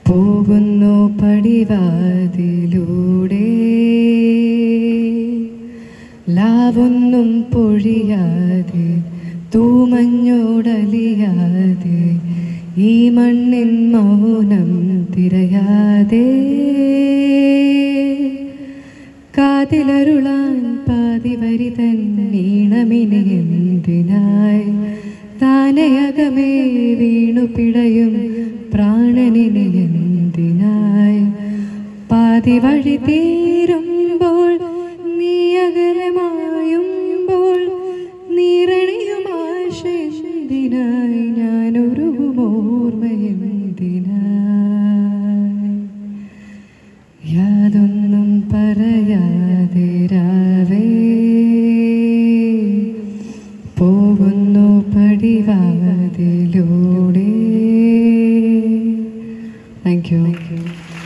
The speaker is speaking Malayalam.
പോകുന്നു പടിവാതിലൂടെ ലാവൊന്നും പൊഴിയാതെ തൂമഞ്ഞോടലിയാതെ ഈ മണ്ണിൻ മൗനം തിരയാതെ കാതിലരുളാൻ പാതി വരി തന്നീണമിനെ എന്തിനായി താനയകമേ വീണു പിടയും പ്രാണനിനെ എന്തിനായി പാതി വഴി തീരുമ്പോൾ നീ അകലമായുമ്പോൾ നീറണിയും ആശയെന്തിനായി ഞാനൊരു ഓർമ്മയെന്തിനായി യാതൊന്നും പറയാതെ രാവേ പോകുന്നു പടിവാതിലൂടെ താങ്ക് യു